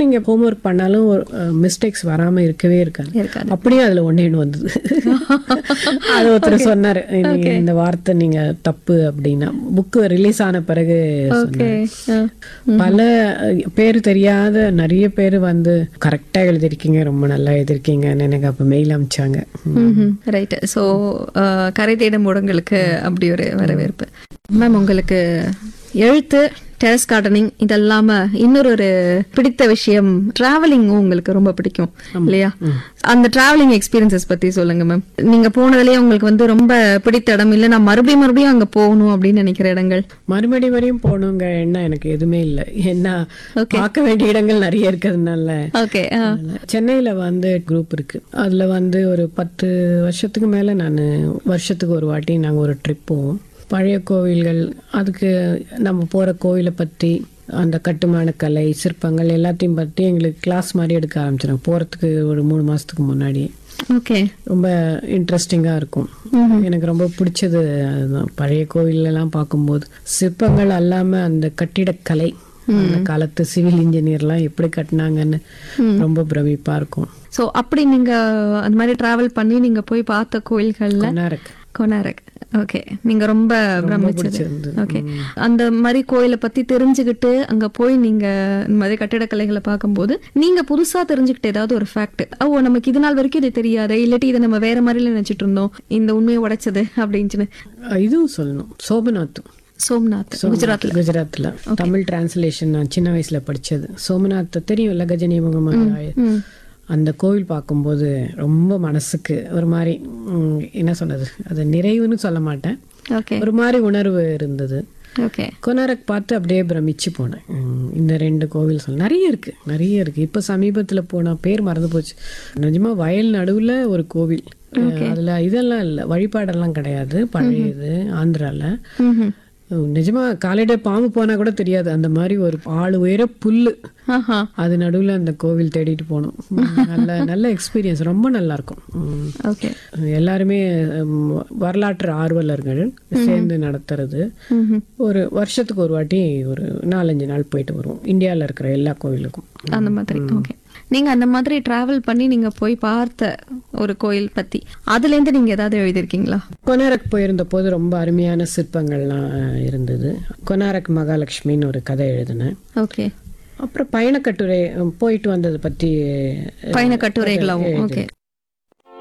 நீங்க ஹோம்ஒர்க் பண்ணாலும் மிஸ்டேக்ஸ் வராம இருக்கவே இருக்காது இருக்காது அப்படியே அதுல ஒண்ணே ஒண்ணு வந்தது அது ஒருத்தர் சொன்னாரு நீங்க இந்த வார்த்தை நீங்க தப்பு அப்படின்னா புக்கு ரிலீஸ் ஆன பிறகு ஓகே சொன்னாரு. பல அஹ், பேர் தெரியாத நிறைய பேர் வந்து கரெக்டா எழுதிருக்கீங்க ரொம்ப நல்லா எழுதிருக்கீங்கன்னு எனக்கு அப்ப மெயில் அமிச்சாங்க ரைட் ஸோ கரை தேடும் ஊடகங்களுக்கு அப்படி ஒரு வரவேற்பு மேம் உங்களுக்கு எழுத்து டெரஸ் கார்டனிங் இதெல்லாம இன்னொரு ஒரு பிடித்த விஷயம் டிராவலிங்கும் உங்களுக்கு ரொம்ப பிடிக்கும் இல்லையா அந்த டிராவலிங் எக்ஸ்பீரியன்சஸ் பத்தி சொல்லுங்க மேம் நீங்க போனதுலயே உங்களுக்கு வந்து ரொம்ப பிடித்த இடம் இல்ல நான் மறுபடியும் மறுபடியும் அங்க போகணும் அப்படின்னு நினைக்கிற இடங்கள் மறுபடி வரையும் போகணுங்க எண்ணம் எனக்கு எதுவுமே இல்லை என்ன பார்க்க வேண்டிய இடங்கள் நிறைய இருக்கிறதுனால ஓகே சென்னையில வந்து குரூப் இருக்கு அதுல வந்து ஒரு பத்து வருஷத்துக்கு மேல நான் வருஷத்துக்கு ஒரு வாட்டி நாங்க ஒரு ட்ரிப் போவோம் பழைய கோவில்கள் அதுக்கு நம்ம போற கோவிலை பத்தி அந்த கட்டுமான கலை சிற்பங்கள் எல்லாத்தையும் பத்தி எங்களுக்கு கிளாஸ் மாதிரி எடுக்க ஆரம்பிச்சிடும் போறதுக்கு ஒரு மூணு மாசத்துக்கு முன்னாடி ஓகே ரொம்ப இன்ட்ரெஸ்டிங்காக இருக்கும் எனக்கு ரொம்ப பிடிச்சது அதுதான் பழைய கோவில் எல்லாம் பார்க்கும்போது சிற்பங்கள் அல்லாம அந்த கட்டிடக்கலை அந்த காலத்து சிவில் இன்ஜினியர்லாம் எப்படி கட்டினாங்கன்னு ரொம்ப பிரமிப்பா இருக்கும் சோ அப்படி நீங்க அந்த மாதிரி டிராவல் பண்ணி நீங்க போய் பார்த்த கோயில்கள்ல கொனாரக் கொனாரக் ஓகே நீங்க ரொம்ப பிரமிச்சது பிடிச்சிருந்தது. ஓகே அந்த மாதிரி கோயிலை பத்தி தெரிஞ்சுக்கிட்டு அங்க போய் நீங்க இந்த மாதிரி கட்டிடக்கலைகளை பார்க்கும்போது நீங்க புதுசா தெரிஞ்சுக்கிட்ட ஏதாவது ஒரு ஃபேக்ட் ஓ நமக்கு இது நாள் வரைக்கும் இது தெரியாது இல்லாட்டி இதை நம்ம வேற மாதிரி நினைச்சிட்டு இருந்தோம் இந்த உண்மையை உடைச்சது அப்படின்னு அஹ் இதுவும் சொல்லணும் சோமநாத் சோம்நாத் குஜராத்ல குஜராத்ல தமிழ் டிரான்ஸ்லேஷன் நான் சின்ன வயசுல படிச்சது சோமநாத் தெரியும்ல கஜனி முகமது அந்த கோவில் பார்க்கும்போது ரொம்ப மனசுக்கு ஒரு மாதிரி ம், என்ன சொன்னது அது நிறைவுன்னு சொல்ல மாட்டேன் ஓகே ஒரு மாதிரி உணர்வு இருந்தது ஓகே கொனாரக் பார்த்து அப்படியே பிரமிச்சு போனேன் ம், இந்த ரெண்டு கோவில் சொல்ல நிறைய இருக்கு நிறைய இருக்கு இப்போ சமீபத்துல போன பேர் மறந்து போச்சு நிஜமா வயல் நடுவுல ஒரு கோவில் அதுல இதெல்லாம் இல்லை வழிபாடெல்லாம் கிடையாது பழையது ஆந்திரால ம்ஹும். நிஜமா காலையில பாம்பு போனா கூட தெரியாது அந்த மாதிரி ஒரு ஆளு உயர புல்லு ஆஹா அது நடுவுல அந்த கோவில் தேடிட்டு போனோம் ம், நல்ல நல்ல எக்ஸ்பீரியன்ஸ் ரொம்ப நல்லா இருக்கும் ம். ஓகே எல்லாருமே ம், வரலாற்று ஆர்வலர்கள் சேர்ந்து நடத்துறது ம்ஹும். ஒரு வருஷத்துக்கு ஒரு வாட்டி ஒரு நாலஞ்சு நாள் போயிட்டு வருவோம் இந்தியாவில் இருக்கிற எல்லா கோவிலுக்கும் அந்த மாதிரி ஓகே நீங்க அந்த மாதிரி டிராவல் பண்ணி நீங்க போய் பார்த்த ஒரு கோயில் பத்தி அதுல இருந்து நீங்க ஏதாவது எழுதிருக்கீங்களா கொனாரக் போயிருந்த போது ரொம்ப அருமையான சிற்பங்கள்லாம் இருந்தது கொனாரக் மகாலட்சுமின்னு ஒரு கதை எழுதினேன் ஓகே அப்புறம் பயணக்கட்டுரை போயிட்டு வந்ததை பற்றி பயண கட்டுரைகளாவும் ஓகே